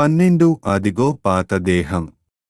పన్నెండు అదిగో పాత దేహం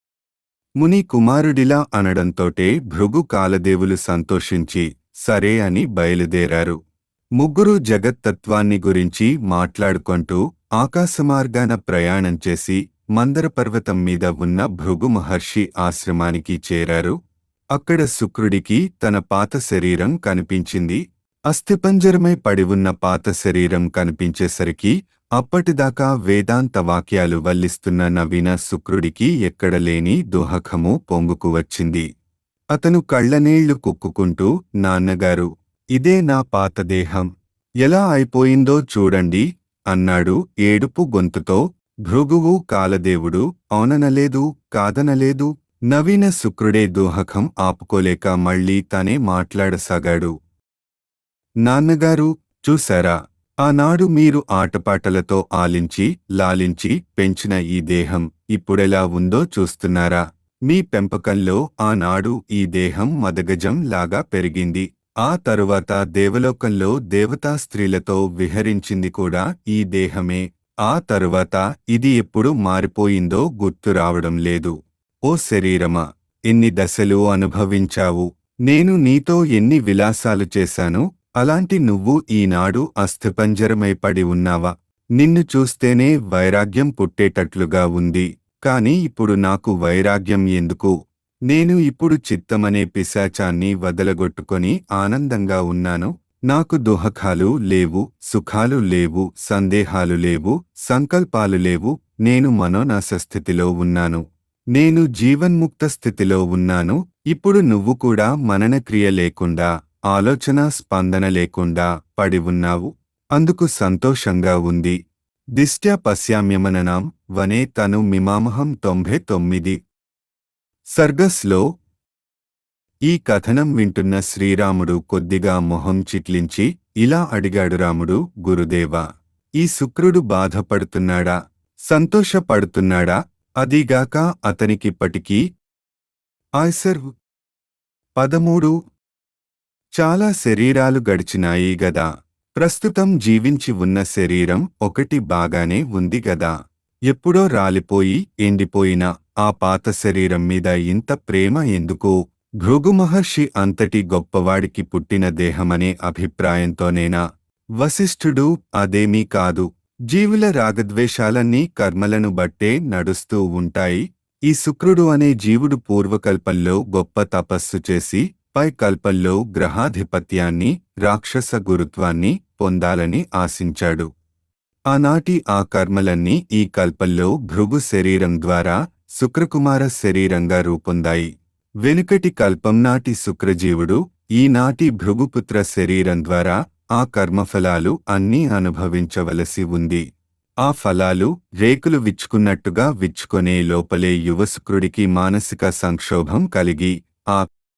ముని కుమారుడిలా అనడంతోటే భృగు కాలదేవులు సంతోషించి సరే అని బయలుదేరారు ముగ్గురు జగత్తత్వాన్ని గురించి మాట్లాడుకుంటూ ఆకాశమార్గాన ప్రయాణం చేసి మందర పర్వతం మీద ఉన్న భృగు మహర్షి ఆశ్రమానికి చేరారు అక్కడ శుక్రుడికి తన పాత శరీరం కనిపించింది అస్థిపంజరమై పడి ఉన్న పాత శరీరం కనిపించేసరికి అప్పటిదాకా వేదాంత వాక్యాలు వల్లిస్తున్న నవీన శుక్రుడికి ఎక్కడలేని దుహకము పొంగుకు వచ్చింది అతను కళ్ళనీళ్లు కుక్కుకుంటూ నాన్నగారు ఇదే నా పాత దేహం ఎలా అయిపోయిందో చూడండి అన్నాడు ఏడుపు గొంతుతో భృగువు కాలదేవుడు అవుననలేదు కాదనలేదు నవీన శుక్రుడే దోహకం ఆపుకోలేక మళ్ళీ తనే మాట్లాడసాగాడు నాన్నగారు చూశారా ఆనాడు మీరు ఆటపాటలతో ఆలించి లాలించి పెంచిన ఈ దేహం ఇప్పుడెలా ఉందో చూస్తున్నారా మీ పెంపకంలో ఆనాడు ఈ దేహం మదగజం లాగా పెరిగింది ఆ తరువాత దేవలోకంలో దేవతా స్త్రీలతో విహరించింది కూడా ఈ దేహమే ఆ తరువాత ఇది ఎప్పుడు మారిపోయిందో గుర్తు రావడం లేదు ఓ శరీరమా ఎన్ని దశలు అనుభవించావు నేను నీతో ఎన్ని విలాసాలు చేశాను అలాంటి నువ్వు ఈనాడు అస్థిపంజరమై పడి ఉన్నావా నిన్ను చూస్తేనే వైరాగ్యం పుట్టేటట్లుగా ఉంది కాని ఇప్పుడు నాకు వైరాగ్యం ఎందుకు నేను ఇప్పుడు చిత్తమనే పిశాచాన్ని వదలగొట్టుకొని ఆనందంగా ఉన్నాను నాకు దుహకాలు లేవు సుఖాలు లేవు సందేహాలు లేవు సంకల్పాలు లేవు నేను మనోనాశ స్థితిలో ఉన్నాను నేను జీవన్ముక్త స్థితిలో ఉన్నాను ఇప్పుడు నువ్వు కూడా మననక్రియ లేకుండా ఆలోచన స్పందన లేకుండా పడి ఉన్నావు అందుకు సంతోషంగా ఉంది దిష్ట్యా పశ్యామ్యమననాం వనే తను మిమామహం తొంభై తొమ్మిది సర్గస్లో ఈ కథనం వింటున్న శ్రీరాముడు కొద్దిగా మొహం చిట్లించి ఇలా అడిగాడు రాముడు గురుదేవా ఈ శుక్రుడు బాధపడుతున్నాడా సంతోషపడుతున్నాడా అదిగాక అతనికిప్పటికీ ఆయ్సర్ పదమూడు చాలా శరీరాలు గడిచినాయి గదా ప్రస్తుతం జీవించి ఉన్న శరీరం ఒకటి బాగానే ఉంది గదా ఎప్పుడో రాలిపోయి ఎండిపోయిన ఆ పాత శరీరం మీద ఇంత ప్రేమ ఎందుకు భృగు మహర్షి అంతటి గొప్పవాడికి పుట్టిన దేహమనే అభిప్రాయంతోనేనా వశిష్ఠుడు అదేమీ కాదు జీవుల రాగద్వేషాలన్నీ కర్మలను బట్టే నడుస్తూ ఉంటాయి ఈ శుక్రుడు అనే జీవుడు పూర్వకల్పంలో గొప్ప తపస్సు చేసి పై కల్పంలో గ్రహాధిపత్యాన్ని రాక్షస గురుత్వాన్ని పొందాలని ఆశించాడు ఆనాటి ఆ కర్మలన్నీ ఈ కల్పంలో భృగు శరీరం ద్వారా శుక్రకుమార శరీరంగా రూపొందాయి వెనుకటి కల్పం నాటి శుక్రజీవుడు ఈనాటి భృగుపుత్ర శరీరం ద్వారా ఆ కర్మఫలాలు అన్నీ అనుభవించవలసి ఉంది ఆ ఫలాలు రేకులు విచ్చుకున్నట్టుగా విచ్చుకొనే లోపలే యువశుక్రుడికి మానసిక సంక్షోభం కలిగి ఆ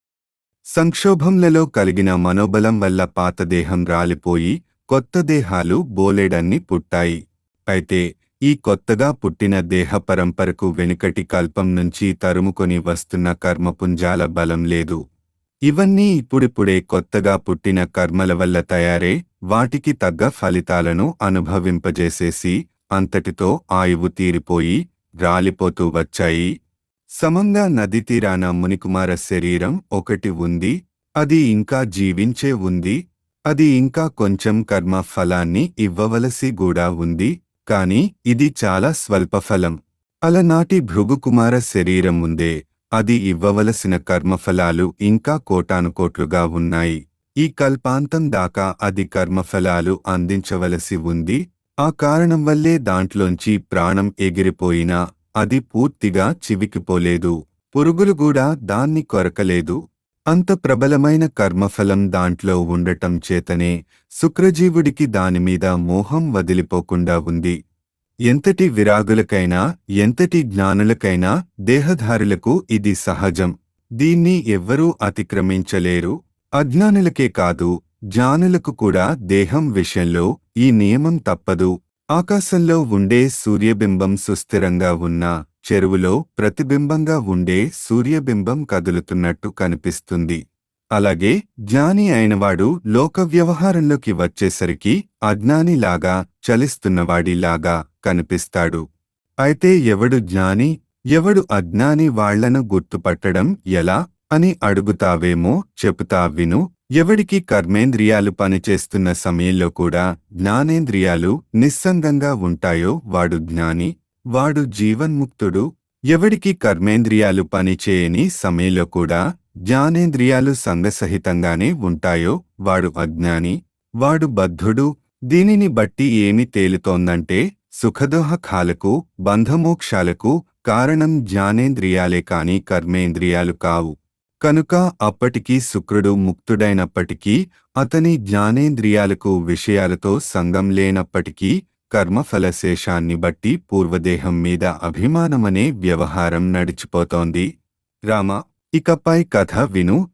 సంక్షోభంలలో కలిగిన మనోబలం వల్ల పాతదేహం రాలిపోయి కొత్త దేహాలు బోలెడన్ని పుట్టాయి అయితే ఈ కొత్తగా పుట్టిన దేహ పరంపరకు వెనుకటి కల్పం నుంచి తరుముకొని వస్తున్న కర్మపుంజాల బలం లేదు ఇవన్నీ ఇప్పుడిప్పుడే కొత్తగా పుట్టిన కర్మల వల్ల తయారే వాటికి తగ్గ ఫలితాలను అనుభవింపజేసేసి అంతటితో ఆయువు తీరిపోయి రాలిపోతూ వచ్చాయి సమంగా నది తీరాన మునికుమార శరీరం ఒకటి ఉంది అది ఇంకా జీవించే ఉంది అది ఇంకా కొంచెం కర్మ ఫలాన్ని ఇవ్వవలసి కూడా ఉంది కాని ఇది చాలా స్వల్ప ఫలం అలనాటి భృగుకుమార శరీరం ఉందే అది ఇవ్వవలసిన కర్మఫలాలు ఇంకా కోటానుకోట్లుగా ఉన్నాయి ఈ కల్పాంతం దాకా అది కర్మఫలాలు అందించవలసి ఉంది ఆ కారణం వల్లే దాంట్లోంచి ప్రాణం ఎగిరిపోయినా అది పూర్తిగా చివికిపోలేదు పురుగులు కూడా దాన్ని కొరకలేదు అంత ప్రబలమైన కర్మఫలం దాంట్లో ఉండటం చేతనే శుక్రజీవుడికి దానిమీద మోహం వదిలిపోకుండా ఉంది ఎంతటి విరాగులకైనా ఎంతటి జ్ఞానులకైనా దేహధారులకు ఇది సహజం దీన్ని ఎవ్వరూ అతిక్రమించలేరు అజ్ఞానులకే కాదు జ్ఞానులకు కూడా దేహం విషయంలో ఈ నియమం తప్పదు ఆకాశంలో ఉండే సూర్యబింబం సుస్థిరంగా ఉన్నా చెరువులో ప్రతిబింబంగా ఉండే సూర్యబింబం కదులుతున్నట్టు కనిపిస్తుంది అలాగే జ్ఞాని అయినవాడు లోక వ్యవహారంలోకి వచ్చేసరికి అజ్ఞానిలాగా చలిస్తున్నవాడిలాగా కనిపిస్తాడు అయితే ఎవడు జ్ఞాని ఎవడు అజ్ఞాని వాళ్లను గుర్తుపట్టడం ఎలా అని అడుగుతావేమో చెబుతా విను ఎవడికి కర్మేంద్రియాలు పనిచేస్తున్న సమయంలో కూడా జ్ఞానేంద్రియాలు నిస్సంగంగా ఉంటాయో వాడు జ్ఞాని వాడు జీవన్ముక్తుడు ఎవడికి కర్మేంద్రియాలు పనిచేయని సమయంలో కూడా జ్ఞానేంద్రియాలు సంగసహితంగానే ఉంటాయో వాడు అజ్ఞాని వాడు బద్ధుడు దీనిని బట్టి ఏమి తేలుతోందంటే సుఖదోహకాలకు బంధమోక్షాలకు కారణం జ్ఞానేంద్రియాలే కాని కర్మేంద్రియాలు కావు కనుక అప్పటికీ శుక్రుడు ముక్తుడైనప్పటికీ అతని జ్ఞానేంద్రియాలకు విషయాలతో సంగం లేనప్పటికీ కర్మఫలశేషాన్ని బట్టి పూర్వదేహం మీద అభిమానమనే వ్యవహారం నడిచిపోతోంది రామ ఇకపై కథ విను